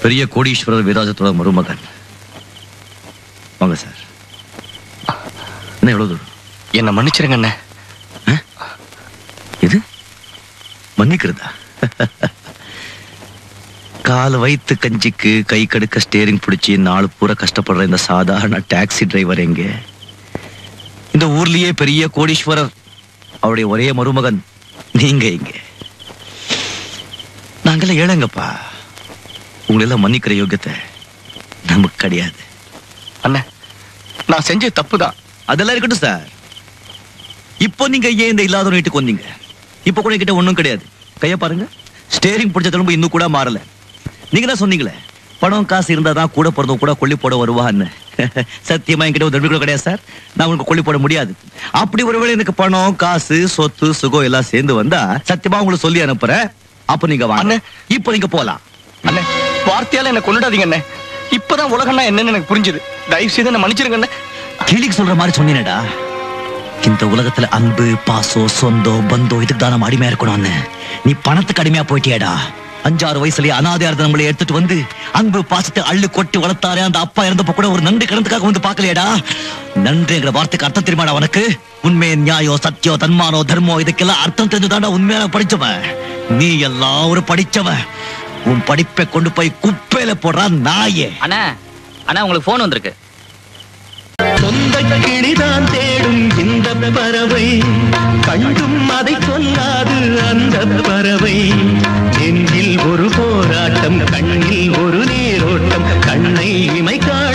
பெரிய கோடீஸ்வரர் வீராஜத்தோட மருமகன் வாங்க சார் என்ன எவ்வளவு தூரம் என்ன மன்னிச்சிருங்க அண்ணே இது மன்னிக்கிறதா கால் வைத்து கஞ்சிக்கு கை கடுக்க ஸ்டேரிங் பிடிச்சி நாலு பூரா கஷ்டப்படுற இந்த சாதாரண டாக்ஸி டிரைவர் எங்க இந்த ஊர்லயே பெரிய கோடீஸ்வரர் அவருடைய ஒரே மருமகன் நீங்க இங்க நாங்கெல்லாம் ஏழைங்கப்பா உங்களெல்லாம் மன்னிக்கிற யோகியத்தை நமக்கு கிடையாது அண்ணே நான் செஞ்ச தப்பு தான் அதெல்லாம் இருக்கட்டும் சார் இப்போ நீங்க ஏன் இந்த இல்லாத வீட்டுக்கு வந்தீங்க இப்போ கூட கிட்ட ஒண்ணும் கிடையாது கைய பாருங்க ஸ்டேரிங் பிடிச்ச திரும்ப இன்னும் கூட மாறல நீங்க தான் சொன்னீங்களே பணம் காசு இருந்தா தான் கூட பிறந்தவங்க கூட கொல்லி போட வருவான்னு சத்தியமா என்கிட்ட ஒரு தடவை கூட கிடையாது சார் நான் உங்களுக்கு கொல்லி போட முடியாது அப்படி ஒருவேளை எனக்கு பணம் காசு சொத்து சுகம் எல்லாம் சேர்ந்து வந்தா சத்தியமா உங்களுக்கு சொல்லி அனுப்புறேன் அப்ப நீங்க வாங்க அண்ணே. இப்போ நீங்க போலாம் அண்ணே வார்த்தையால என்ன கொண்டுடாதீங்க அண்ணே இப்பதான் உலகம்னா என்னன்னு எனக்கு புரிஞ்சுது தயவு செய்து என்ன மன்னிச்சிருங்க அண்ணே கிளிக்கு சொல்ற மாதிரி சொன்னீனடா இந்த உலகத்துல அன்பு பாசம் சொந்தம் பந்தம் இதுக்கு தான் நம்ம அடிமையா இருக்கணும்னு நீ பணத்துக்கு அடிமையா போயிட்டியேடா அஞ்சாறு வயசுலயே அனாதையா இருந்த நம்மளை எடுத்துட்டு வந்து அன்பு பாசத்தை அள்ளு கொட்டி வளர்த்தாரே அந்த அப்பா இறந்தப்ப கூட ஒரு நன்றி கடந்துக்காக வந்து பார்க்கலையேடா நன்றிங்கிற வார்த்தைக்கு அர்த்தம் தெரியுமாடா உனக்கு உண்மை நியாயம் சத்தியம் தன்மானோ தர்மம் இதுக்கெல்லாம் அர்த்தம் தெரிஞ்சுதான்டா உண்மையான படிச்சவன் நீ எல்லாம் ஒரு படிச்சவன் உன் படிப்பை கொண்டு போய் குப்பையில போடுறான் நாயே அண்ணா அண்ணா உங்களுக்கு ஃபோன் வந்திருக்கு சொந்த கிளிதான் தேடும் இந்த பறவை கண்டும் அதை சொல்லாது அந்த பறவை நெஞ்சில் ஒரு போராட்டம் கண்ணில் ஒரு நீரோட்டம் கண்ணை இமைக்காத